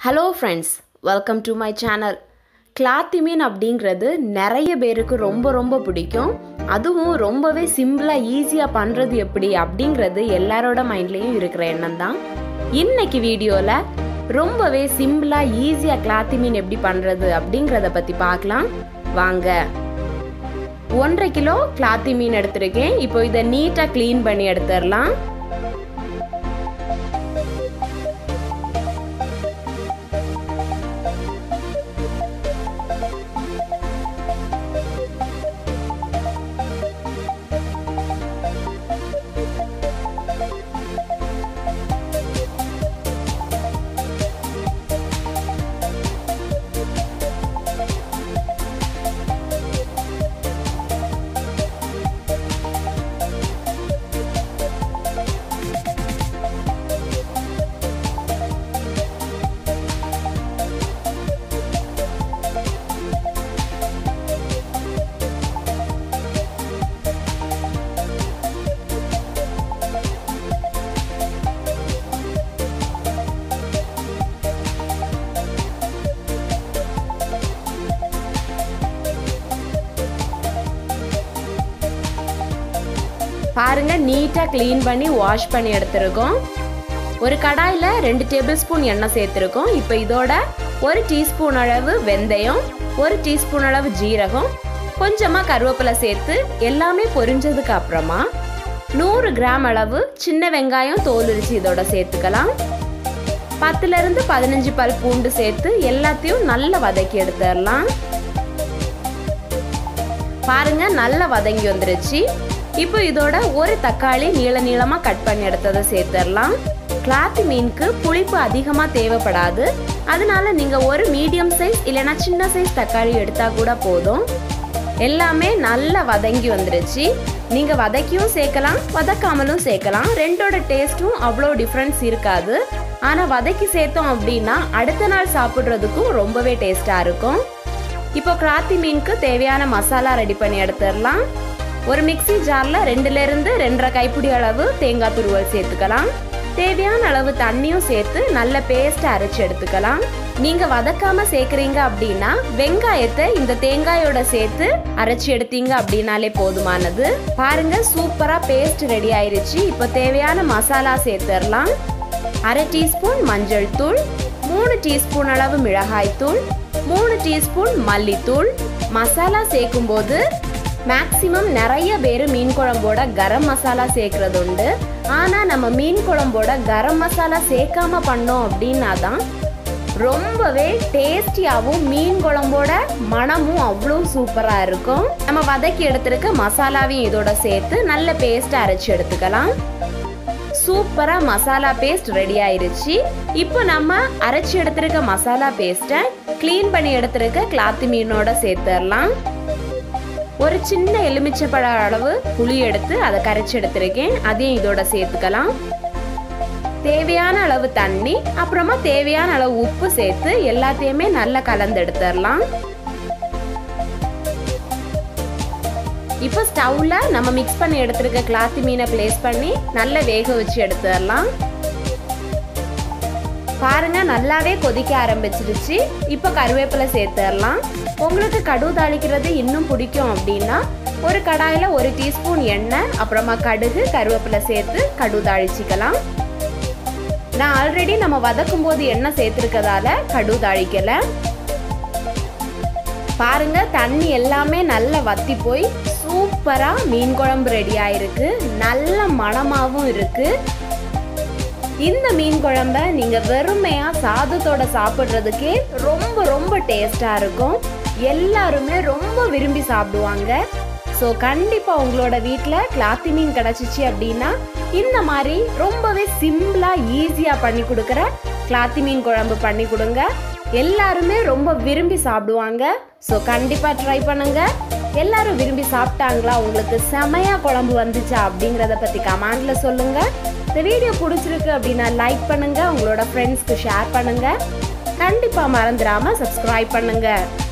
hello friends welcome to my channel கிளாத்தி மீன் அப்படிங்கிறது நிறைய பேருக்கு ரொம்ப ரொம்ப பிடிக்கும் அதுவும் ரொம்பவே சிம்பிளாக ஈஸியாக பண்ணுறது எப்படி அப்படிங்கிறது எல்லாரோட மைண்ட்லேயும் இருக்கிற எண்ணம் தான் இன்னைக்கு வீடியோவில் ரொம்பவே சிம்பிளாக ஈஸியாக கிளாத்தி மீன் எப்படி பண்ணுறது அப்படிங்கிறத பற்றி பார்க்கலாம் வாங்க ஒன்றரை கிலோ கிளாத்தி மீன் எடுத்திருக்கேன் இப்போ இதை நீட்டாக க்ளீன் பண்ணி எடுத்துடலாம் பாருங்க நீட்டாக க்ளீன் பண்ணி வாஷ் பண்ணி எடுத்திருக்கோம் ஒரு கடாயில் ரெண்டு டேபிள் ஸ்பூன் எண்ணெய் சேர்த்துருக்கோம் இப்போ இதோட ஒரு டீஸ்பூன் அளவு வெந்தயம் ஒரு டீஸ்பூன் அளவு ஜீரகம் கொஞ்சமாக கருவேப்பிலை சேர்த்து எல்லாமே பொரிஞ்சதுக்கு அப்புறமா நூறு கிராம் அளவு சின்ன வெங்காயம் தோல் உரிச்சு இதோட சேர்த்துக்கலாம் பத்துலேருந்து பதினஞ்சு பல் பூண்டு சேர்த்து எல்லாத்தையும் நல்லா வதக்கி எடுத்துடலாம் பாருங்க நல்லா வதங்கி வந்துருச்சு இப்போ இதோட ஒரு தக்காளி நீள நீளமாக கட் பண்ணி எடுத்ததை சேர்த்துடலாம் கிளாத் மீனுக்கு புளிப்பு அதிகமாக தேவைப்படாது அதனால நீங்கள் ஒரு மீடியம் சைஸ் இல்லைனா சின்ன சைஸ் தக்காளி எடுத்தால் கூட போதும் எல்லாமே நல்லா வதங்கி வந்துருச்சு நீங்கள் வதக்கியும் சேர்க்கலாம் வதக்காமலும் சேர்க்கலாம் ரெண்டோட டேஸ்ட்டும் அவ்வளோ டிஃப்ரென்ஸ் இருக்காது ஆனால் வதக்கி சேர்த்தோம் அப்படின்னா அடுத்த நாள் சாப்பிட்றதுக்கும் ரொம்பவே டேஸ்ட்டாக இருக்கும் இப்போ கிராத்தி மீனுக்கு தேவையான மசாலா ரெடி பண்ணி எடுத்துடலாம் ஒரு மிக்சி ஜாரில் ரெண்டுலேருந்து ரெண்டரை கைப்பிடி அளவு தேங்காய் துருவல் சேர்த்துக்கலாம் தேவையான அளவு தண்ணியும் சேர்த்து நல்ல பேஸ்ட் அரைச்சி எடுத்துக்கலாம் நீங்க வதக்காம சேர்க்குறீங்க அப்படின்னா வெங்காயத்தை இந்த தேங்காயோட சேர்த்து அரைச்சி எடுத்தீங்க அப்படின்னாலே போதுமானது பாருங்க சூப்பரா பேஸ்ட் ரெடி ஆயிருச்சு இப்போ தேவையான மசாலா சேர்த்துடலாம் அரை டீஸ்பூன் மஞ்சள் தூள் மூணு டீஸ்பூன் அளவு மிளகாய் தூள் மூணு டீஸ்பூன் மல்லித்தூள் மசாலா சேர்க்கும் போது மேக்சிமம் நிறைய பேர் மீன் குழம்போட கரம் மசாலா சேர்க்கறது உண்டு ஆனால் நம்ம மீன் குழம்போட கரம் மசாலா சேர்க்காம பண்ணோம் அப்படின்னா தான் ரொம்பவே டேஸ்டியாகவும் மீன் குழம்போட மனமும் அவ்வளோ சூப்பராக இருக்கும் நம்ம வதக்கி எடுத்துருக்க மசாலாவையும் இதோட சேர்த்து நல்ல பேஸ்ட்டை அரைச்சி எடுத்துக்கலாம் சூப்பராக மசாலா பேஸ்ட் ரெடி ஆயிருச்சு இப்போ நம்ம அரைச்சி எடுத்திருக்க மசாலா பேஸ்ட்டை க்ளீன் பண்ணி எடுத்திருக்க கிளாத்து மீனோட சேர்த்துடலாம் ஒரு சின்ன எலுமிச்சப்பழ அளவு புளி எடுத்து அதை கரைச்சி எடுத்திருக்கேன் அதையும் இதோட சேர்த்துக்கலாம் தேவையான அளவு தண்ணி அப்புறமா தேவையான அளவு உப்பு சேர்த்து எல்லாத்தையுமே நல்லா கலந்து எடுத்துடலாம் இப்போ ஸ்டவ்ல நம்ம மிக்ஸ் பண்ணி எடுத்திருக்க கிளாத்தி மீனை பிளேஸ் பண்ணி நல்லா வேக வச்சு எடுத்துடலாம் பாருங்க நல்லாவே கொதிக்க ஆரம்பிச்சிருச்சு இப்போ கருவேப்பிலை சேர்த்துடலாம் உங்களுக்கு கடுகு தாளிக்கிறது இன்னும் பிடிக்கும் அப்படின்னா ஒரு கடாயில் ஒரு டீஸ்பூன் எண்ணெய் அப்புறமா கடுகு கருவேப்பிலை சேர்த்து கடுகு தாளிச்சிக்கலாம் நான் ஆல்ரெடி நம்ம வதக்கும் போது எண்ணெய் சேர்த்துருக்கதால கடுகு தாளிக்கலை பாருங்க தண்ணி எல்லாமே நல்லா வத்தி போய் சூப்பரா மீன் குழம்பு ரெடி ஆயிருக்கு நல்ல மணமாவும் இருக்கு இந்த மீன் குழம்ப நீங்க வெறுமையா சாதத்தோட சாப்பிட்றதுக்கே ரொம்ப ரொம்ப டேஸ்டா இருக்கும் எல்லாருமே ரொம்ப விரும்பி சாப்பிடுவாங்க ஸோ கண்டிப்பாக உங்களோட வீட்டில் கிளாத்தி மீன் கிடச்சிச்சு அப்படின்னா இந்த மாதிரி ரொம்பவே சிம்பிளாக ஈஸியாக பண்ணி கொடுக்குற கிளாத்தி மீன் குழம்பு பண்ணி கொடுங்க எல்லாருமே ரொம்ப விரும்பி சாப்பிடுவாங்க ஸோ கண்டிப்பாக ட்ரை பண்ணுங்க எல்லாரும் விரும்பி சாப்பிட்டாங்களா உங்களுக்கு செமையா குழம்பு வந்துச்சா அப்படிங்கிறத பற்றி கமெண்ட்ல சொல்லுங்க இந்த வீடியோ பிடிச்சிருக்கு அப்படின்னா லைக் பண்ணுங்க உங்களோட ஃப்ரெண்ட்ஸ்க்கு ஷேர் பண்ணுங்க கண்டிப்பாக மறந்துடாம சப்ஸ்கிரைப் பண்ணுங்க